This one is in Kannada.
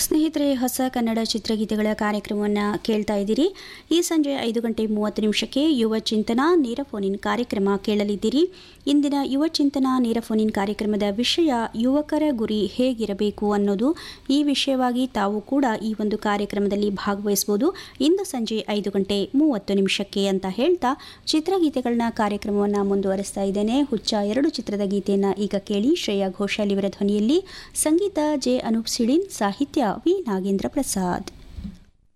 ಸ್ನೇಹಿತರೆ ಹೊಸ ಕನ್ನಡ ಚಿತ್ರಗೀತೆಗಳ ಕಾರ್ಯಕ್ರಮವನ್ನು ಕೇಳ್ತಾ ಇದ್ದೀರಿ ಈ ಸಂಜೆ ಐದು ಗಂಟೆ ಮೂವತ್ತು ನಿಮಿಷಕ್ಕೆ ಯುವ ಚಿಂತನ ನೇರ ಫೋನಿನ್ ಕಾರ್ಯಕ್ರಮ ಕೇಳಲಿದ್ದೀರಿ ಇಂದಿನ ಯುವ ಚಿಂತನ ನೇರ ಫೋನಿನ್ ಕಾರ್ಯಕ್ರಮದ ವಿಷಯ ಯುವಕರ ಗುರಿ ಹೇಗಿರಬೇಕು ಅನ್ನೋದು ಈ ವಿಷಯವಾಗಿ ತಾವು ಕೂಡ ಈ ಒಂದು ಕಾರ್ಯಕ್ರಮದಲ್ಲಿ ಭಾಗವಹಿಸಬಹುದು ಇಂದು ಸಂಜೆ ಐದು ಗಂಟೆ ಮೂವತ್ತು ನಿಮಿಷಕ್ಕೆ ಅಂತ ಹೇಳ್ತಾ ಚಿತ್ರಗೀತೆಗಳನ್ನ ಕಾರ್ಯಕ್ರಮವನ್ನು ಮುಂದುವರಿಸ್ತಾ ಇದ್ದೇನೆ ಹುಚ್ಚ ಎರಡು ಚಿತ್ರದ ಗೀತೆಯನ್ನು ಈಗ ಕೇಳಿ ಶ್ರೇಯಾ ಘೋಷಾಲ್ ಇವರ ಧ್ವನಿಯಲ್ಲಿ ಸಂಗೀತ ಜೆ ಅನೂಪ್ ಸಿಡಿನ್ ಸಾಹಿತ್ಯ ವಿ ನಾಗೇಂದ್ರ ಪ್ರಸಾದ್